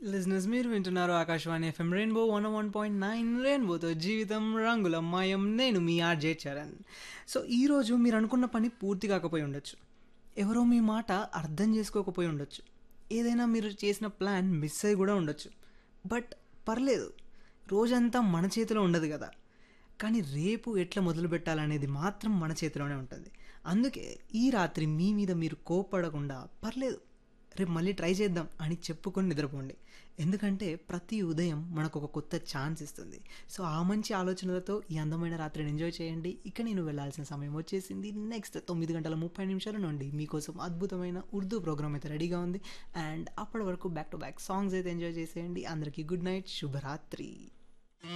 లిజినెస్ మీరు వింటున్నారు Akashvani FM rainbow one one point nine రెయిన్బోతో జీవితం రంగుల మాయం నేను మీ ఆర్జే చరణ్ సో ఈరోజు మీరు అనుకున్న పని పూర్తి కాకపోయి ఉండొచ్చు ఎవరో మీ మాట అర్థం చేసుకోకపోయి ఉండొచ్చు ఏదైనా మీరు చేసిన ప్లాన్ మిస్ అయి కూడా ఉండొచ్చు బట్ పర్లేదు రోజంతా మన చేతిలో ఉండదు కదా కానీ రేపు ఎట్లా మొదలు పెట్టాలనేది మాత్రం మన చేతిలోనే ఉంటుంది అందుకే ఈ రాత్రి మీ మీద మీరు కోపడకుండా పర్లేదు రేపు మళ్ళీ ట్రై చేద్దాం అని చెప్పుకొని నిద్రపోండి ఎందుకంటే ప్రతి ఉదయం మనకు ఒక కొత్త ఛాన్స్ ఇస్తుంది సో ఆ మంచి ఆలోచనలతో ఈ అందమైన రాత్రిని ఎంజాయ్ చేయండి ఇక నేను వెళ్ళాల్సిన సమయం వచ్చేసింది నెక్స్ట్ తొమ్మిది గంటల ముప్పై నిమిషాల నుండి మీకోసం అద్భుతమైన ఉర్దూ ప్రోగ్రామ్ అయితే రెడీగా ఉంది అండ్ అప్పటి వరకు బ్యాక్ టు బ్యాక్ సాంగ్స్ అయితే ఎంజాయ్ చేసేయండి అందరికీ గుడ్ నైట్ శుభరాత్రి